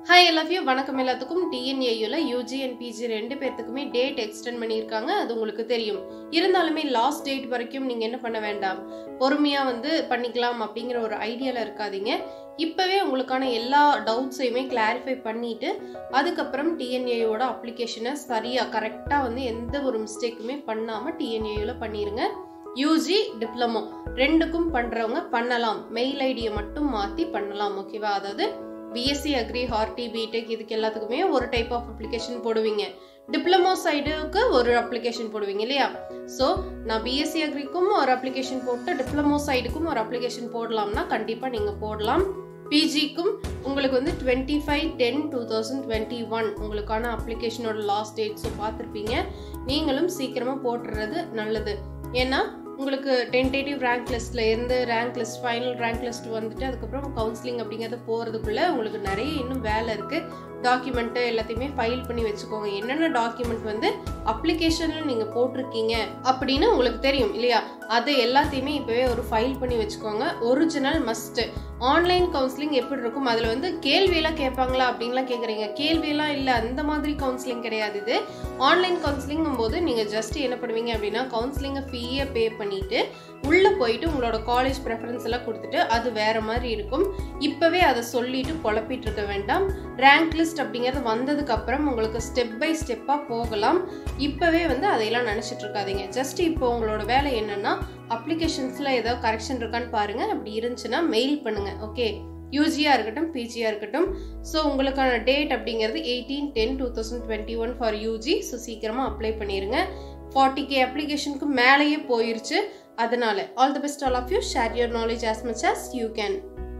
hi எல்லா you வணக்கம் எல்லாத்துக்கும் டிஎன்ஏயூல யூஜி அண்ட் பிஜி ரெண்டு பேர்த்துக்குமே டேட் எக்ஸ்டெண்ட் பண்ணியிருக்காங்க அது உங்களுக்கு தெரியும் இருந்தாலுமே லாஸ்ட் டேட் வரைக்கும் நீங்கள் என்ன பண்ண வேண்டாம் பொறுமையாக வந்து பண்ணிக்கலாம் அப்படிங்கிற ஒரு ஐடியாவில் இருக்காதீங்க இப்போவே உங்களுக்கான எல்லா டவுட்ஸையுமே கிளாரிஃபை பண்ணிட்டு அதுக்கப்புறம் டிஎன்ஏயோட அப்ளிகேஷனை சரியாக கரெக்டாக வந்து எந்த ஒரு மிஸ்டேக்குமே பண்ணாமல் டிஎன்ஏயூவில் பண்ணிடுங்க யூஜி டிப்ளமோ ரெண்டுக்கும் பண்ணுறவங்க பண்ணலாம் மெயில் ஐடியை மட்டும் மாற்றி பண்ணலாம் ஓகேவா அதாவது பிஎஸ்சி அக்ரி ஹார்டி பிடெக் இதுக்கு எல்லாத்துக்குமே ஒரு டைப் ஆஃப் அப்ளிகேஷன் போடுவீங்க டிப்ளமோ சைடுக்கு ஒரு அப்ளிகேஷன் போடுவீங்க இல்லையா ஸோ நான் பிஎஸ்சி அக்ரிக்கும் ஒரு அப்ளிகேஷன் போட்டு டிப்ளமோ சைடுக்கும் ஒரு அப்ளிகேஷன் போடலாம்னா கண்டிப்பாக நீங்கள் போடலாம் பிஜிக்கும் உங்களுக்கு வந்து twenty five ten two thousand twenty one உங்களுக்கான அப்ளிகேஷனோட லாஸ்ட் டேட்ஸும் பார்த்துருப்பீங்க நீங்களும் சீக்கிரமாக போட்டுறது நல்லது ஏன்னா உங்களுக்கு டென்டேட்டிவ் ரேங்க் லிஸ்ட்ல இருந்து rank list final rank list வந்துட்டு அதுக்கப்புறம் கவுன்சிலிங் அப்படிங்கிறது போகிறதுக்குள்ள உங்களுக்கு நிறைய இன்னும் வேலை இருக்கு டாக்குமெண்ட்டு எல்லாத்தையுமே ஃபைல் பண்ணி வச்சுக்கோங்க என்னென்ன டாக்குமெண்ட் வந்து அப்ளிகேஷனில் நீங்கள் போட்டிருக்கீங்க அப்படின்னு உங்களுக்கு தெரியும் இல்லையா அதை எல்லாத்தையுமே இப்போவே ஒரு ஃபைல் பண்ணி வச்சுக்கோங்க ஒரிஜினல் மஸ்ட்டு ஆன்லைன் கவுன்சிலிங் எப்படி இருக்கும் அதில் வந்து கேள்வியெல்லாம் கேட்பாங்களா அப்படின்லாம் கேட்குறீங்க கேள்வியெல்லாம் இல்லை அந்த மாதிரி கவுன்சிலிங் கிடையாது இது ஆன்லைன் கவுன்சிலிங்கும் போது நீங்கள் ஜஸ்ட் என்ன பண்ணுவீங்க அப்படின்னா கவுன்சிலிங்கை ஃபீயை பே பண்ணிட்டு உள்ளே போயிட்டு உங்களோட காலேஜ் ப்ரெஃபரன்ஸ் எல்லாம் கொடுத்துட்டு அது வேற மாதிரி இருக்கும் இப்போவே அதை சொல்லிட்டு குழப்பிட்டு இருக்க வேண்டாம் ரேங்க் லிஸ்ட் அப்படிங்கிறது வந்ததுக்கு அப்புறம் உங்களுக்கு ஸ்டெப் பை ஸ்டெப்பாக போகலாம் இப்போவே வந்து அதையெல்லாம் நினச்சிட்டு இருக்காதீங்க ஜஸ்ட் இப்போ உங்களோட வேலை என்னன்னா அப்ளிகேஷன்ஸில் ஏதோ கரெக்ஷன் இருக்கான்னு பாருங்கள் அப்படி இருந்துச்சுன்னா மெயில் பண்ணுங்கள் ஓகே யூஜியாக இருக்கட்டும் பிஜியாக இருக்கட்டும் ஸோ உங்களுக்கான டேட் அப்படிங்கிறது eighteen ten two thousand twenty one for UG so சீக்கிரமாக அப்ளை பண்ணிடுங்க ஃபார்ட்டி கே அப்ளிகேஷனுக்கு மேலேயே போயிருச்சு அதனால all the best all of you share your knowledge as much as you can